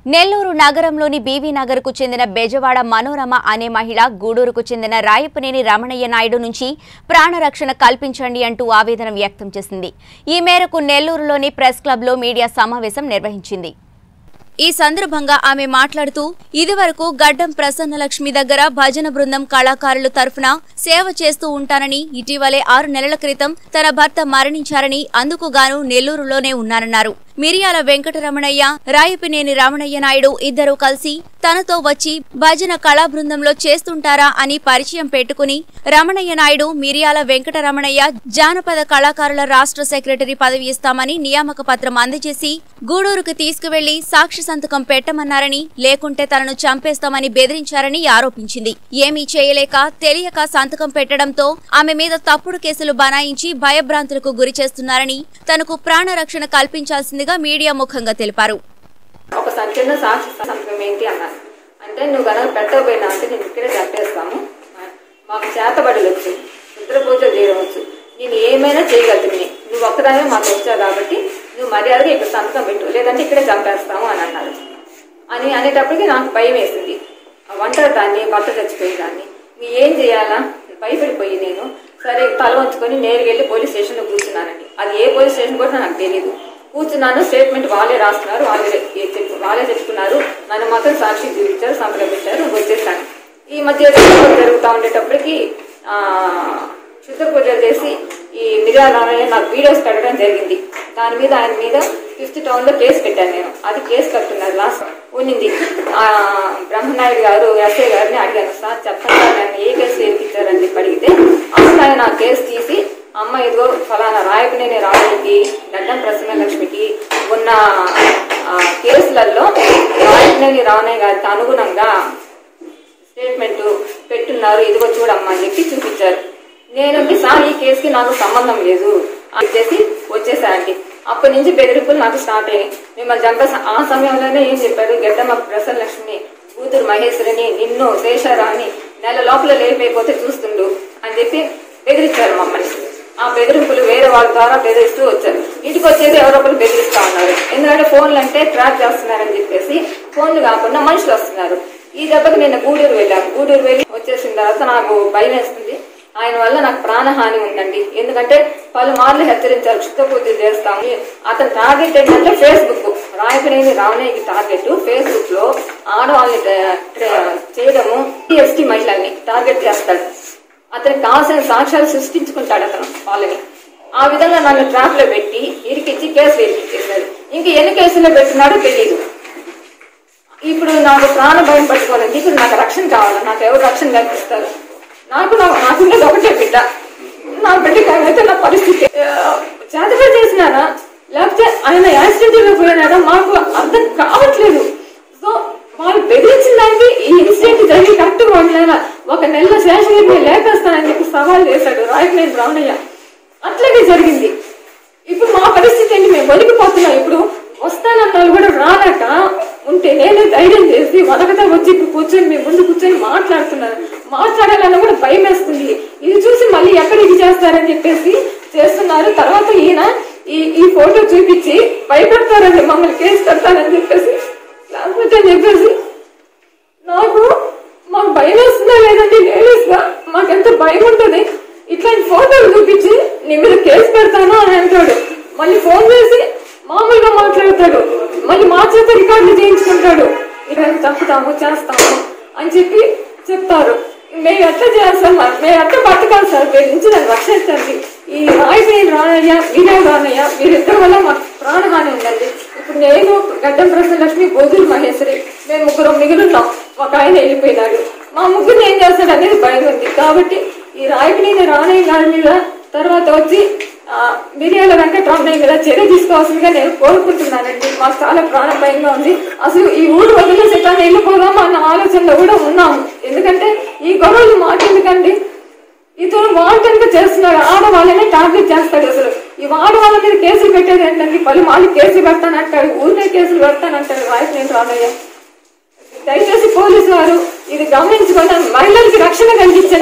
నెల్లూరు నగరంలోని బీవీ నగర్కు చెందిన బెజవాడ మనోరమ అనే మహిళ గూడూరుకు చెందిన రాయపనేని రమణయ్య నాయుడు నుంచి ప్రాణరక్షణ కల్పించండి అంటూ ఆవేదన వ్యక్తం చేసింది ఈ మేరకు నెల్లూరులోని ప్రెస్ క్లబ్లో మీడియా సమావేశం నిర్వహించింది ఈ సందర్భంగా ఆమె మాట్లాడుతూ ఇదివరకు గడ్డం ప్రసన్నలక్ష్మి దగ్గర భజన బృందం కళాకారుల తరఫున సేవ చేస్తూ ఉంటానని ఇటీవలే ఆరు నెలల క్రితం తన భర్త మరణించారని అందుకు గాను నెల్లూరులోనే ఉన్నానన్నారు మిరియాల వెంకటరమణయ్య రాయపినేని రమణయ్య నాయుడు ఇద్దరూ కలిసి తనతో వచ్చి భజన కళా బృందంలో చేస్తుంటారా అని పరిచయం పెట్టుకుని రమణయ్య నాయుడు మిరియాల వెంకటరమణయ్య జానపద కళాకారుల రాష్ట్ర సెక్రటరీ పదవి ఇస్తామని నియామక పత్రం అందజేసి గూడూరుకు తీసుకువెళ్లి సాక్షి సంతకం పెట్టమన్నారని లేకుంటే తనను చంపేస్తామని బెదిరించారని ఆరోపించింది ఏమీ చేయలేక తెలియక సంతకం పెట్టడంతో ఆమె మీద తప్పుడు కేసులు బనాయించి భయభ్రాంతులకు గురి చేస్తున్నారని తనకు ప్రాణరక్షణ కల్పించాల్సిందిగా మీడియా ముఖంగా తెలిపారు ఒకసారి చిన్న సాక్షి సంతకం ఏంటి అన్నారు అంటే నువ్వు కనుక పెట్టకపోయినా అంటే నేను ఇక్కడే చంపేస్తాము మాకు చేతబడులు వచ్చు రుద్ర పూజలు చేయవచ్చు నేను ఏమైనా చేయగలుగుతుంది నువ్వు ఒక్కదానే మాకు వచ్చావు కాబట్టి నువ్వు మర్యాదగా ఇక్కడ సంతకం పెట్టు లేదంటే ఇక్కడే చంపేస్తాము అని అన్నారు అని అనేటప్పటికి నాకు భయం వేసింది ఆ ఒంటరి దాన్ని భర్త చచ్చిపోయి దాన్ని నువ్వు ఏం చేయాలా భయపడిపోయి నేను సరే తల వంచుకొని నేరుగా వెళ్ళి పోలీస్ స్టేషన్లో కూర్చున్నానండి అది ఏ పోలీస్ స్టేషన్ కూడా నాకు తెలియదు కూర్చున్నాను స్టేట్మెంట్ వాళ్ళే రాస్తున్నారు వాళ్ళే ఏ చెప్పు వాళ్ళే చెప్పుకున్నారు నన్ను మాత్రం సాక్షి చూపించారు సంతకం పెట్టారు వచ్చేసాను ఈ మధ్య ఎన్నికలు జరుగుతూ ఉండేటప్పటికి ఆ, శుద్ధ పూజలు చేసి ఈ మిర్యాలయ నాకు వీడియోస్ పెట్టడం జరిగింది దాని మీద ఆయన మీద ఫిఫ్త్ టౌన్ లో కేసు పెట్టాను నేను అది కేసు కట్టున్నారు లాస్ట్ ఉన్నింది ఆ, బ్రహ్మనాయుడు గారు ఎస్ఐ గారిని అడిగాను సార్ చెప్పండి సార్ నన్ను ఏ కేసు ఎక్కించారని చెప్పి అడిగితే అసలు ఆయన ఆ కేసు తీసి అమ్మ ఇదిగో ఫలానా రాయకునేని రాజుకి గడ్డం ప్రసన్న లక్ష్మికి ఉన్న ఆ, కేసులలో రాయకునేని రామయ్య గారికి అనుగుణంగా స్టేట్మెంట్ పెట్టున్నారు ఇదిగో చూడమ్మా అని చెప్పి చూపించారు నేను సార్ ఈ కేసుకి నాకు సంబంధం లేదు అని చేసి వచ్చేసానండి అప్పటి నుంచి బెదిరింపులు నాకు స్టార్ట్ అయ్యాయి మిమ్మల్ని చంపే ఆ సమయంలోనే ఏం చెప్పారు గడ్డమ్మ ప్రసన్న లక్ష్మి కూతురు మహేశ్వరిని నిన్ను శేషారాన్ని నెల లోపల లేపైపోతే చూస్తుండు అని చెప్పి బెదిరించారు మమ్మల్ని ఆ బెదిరింపులు వేరే వాళ్ళ ద్వారా బెదిరిస్తూ వచ్చారు ఇంటికి వచ్చేది ఎవరో ఒకరు బెదిరిస్తా ఉన్నారు ఎందుకంటే ఫోన్లు అంటే ట్రాక్ చేస్తున్నారని చెప్పేసి ఫోన్లు కాకుండా మనుషులు వస్తున్నారు ఈ దెబ్బకి నేను గూడూరు వెళ్ళాను గూడూరు వెళ్ళి వచ్చేసిన తర్వాత నాకు భయం వేస్తుంది ఆయన వల్ల నాకు ప్రాణహాని ఉందండి ఎందుకంటే పలుమార్లు హెచ్చరించారు క్షుత్తపూజలు చేస్తాము అతని టార్గెట్ ఏంటంటే ఫేస్బుక్ రాయపనేని రావణయ్యకి టార్గెట్ ఫేస్బుక్ లో ఆడవాళ్ళని ట్ర- ట్ర- చేయడము ఎస్టీ మహిళల్ని టార్గెట్ చేస్తాడు అతనికి కావాల్సిన సాక్ష్యాలు సృష్టించుకుంటాడు అతను వాళ్ళని ఆ విధంగా నన్ను ట్రాప్ లో పెట్టి ఇరికిచ్చి కేసు వేయించేశాడు ఇంక ఎన్ని కేసుల్లో పెట్టినాడో తెలియదు ఇప్పుడు నాకు ప్రాణ భయం పట్టుకోవాలండి ఇప్పుడు నాకు రక్షణ కావాలి నాకు ఎవరు రక్షణ కల్పిస్తారు నాకు నా- నాకున్నది ఒకటే బిడ్డ నా బిడ్డకి అయితే నా పరిస్థితి చేతగా చేసినారా లేకపోతే ఆయన యాక్సిడెంట్ లో పోయినారా మాకు అర్థం కావట్లేదు సో వాళ్ళు బెదిరించిన దానికి ఈ ఇన్సిడెంట్ జరిగి కరెక్ట్ వాళ్ళైనా ఒక నెలలో శేషగిరిని లేపేస్తానని చెప్పి సవాల్ చేశాడు రాయకనేని రావణయ్య అట్లాగే జరిగింది ఇప్పుడు మా పరిస్థితి ఏంటి మేము వణికిపోతున్నాం ఇప్పుడు వస్తానన్న వాళ్ళు కూడా రాలేక ఉంటే నేనే ధైర్యం చేసి వదకతా వచ్చి ఇప్పుడు కూర్చొని మీ ముందు కూర్చొని మాట్లాడుతున్నాను మాట్లాడాలన్నా కూడా భయం వేస్తుంది ఇది చూసి మళ్ళీ ఎక్కడ ఇది చేస్తారని చెప్పేసి చేస్తున్నారు తర్వాత ఈయన ఈ ఈ ఫోటో చూపించి భయపడతారండి మమ్మల్ని కేసు కడతారని చెప్పేసి లేకపోతే అని చెప్పేసి నాకు మాకు భయం వేస్తుందా లేదండి లేడీస్ గా మాకెంత భయం ఉంటుంది ఇట్లాంటి ఫోటోలు చూపించి నీ మీద కేసు పెడతాను అని అంటాడు మళ్ళీ ఫోన్ చేసి మామూలుగా మాట్లాడతాడు మళ్ళీ మా చేత రికార్డులు చేయించుకుంటాడు ఇవన్నీ తప్పుతాము చేస్తాము అని చెప్పి చెప్తారు మేము ఎట్లా చేస్తాం మరి? మేము ఎట్లా బతకాలి సార్ వీరి నుంచి నన్ను రక్షించండి ఈ రాయిపోయిన రానయ్య వీరే రానయ్య వీరిద్దరి వల్ల మాకు ప్రాణహాని ఉందండి ఇప్పుడు నేను గడ్డం ప్రసన్న లక్ష్మి గోగులు మహేశ్వరి మేము ముగ్గురు మిగిలిన్నాం ఒక ఆయన వెళ్ళిపోయినాడు మా ముగ్గురు ఏం చేస్తాడు అనేది భయం ఉంది కాబట్టి ఈ రాయపినేని రానయ్య గారి మీద తర్వాత వచ్చి ఆ, మిరియాల వెంకటరామయ్య మీద చర్య తీసుకోవాల్సిందిగా నేను కోరుకుంటున్నానండి మాకు చాలా ప్రాణభయంగా ఉంది అసలు ఈ ఊరు వదిలేసి ఎట్లా వెళ్ళిపోదాం అన్న ఆలోచనలో కూడా ఉన్నాము ఎందుకంటే ఈ గొడవలు మాకెందుకండి ఇతను వాంటంగా చేస్తున్నాడు ఆడవాళ్ళనే టార్గెట్ చేస్తాడు అసలు ఈ ఆడవాళ్ళ మీద కేసులు పెట్టేది ఏంటండి పలుమార్లు కేసులు పెడతానంటాడు ఊరినే కేసులు పెడతానంటాడు రాయపనేని రామయ్య దయచేసి పోలీసు వారు ఇది గమనించుకొని మహిళలకి రక్షణ కలిగించండి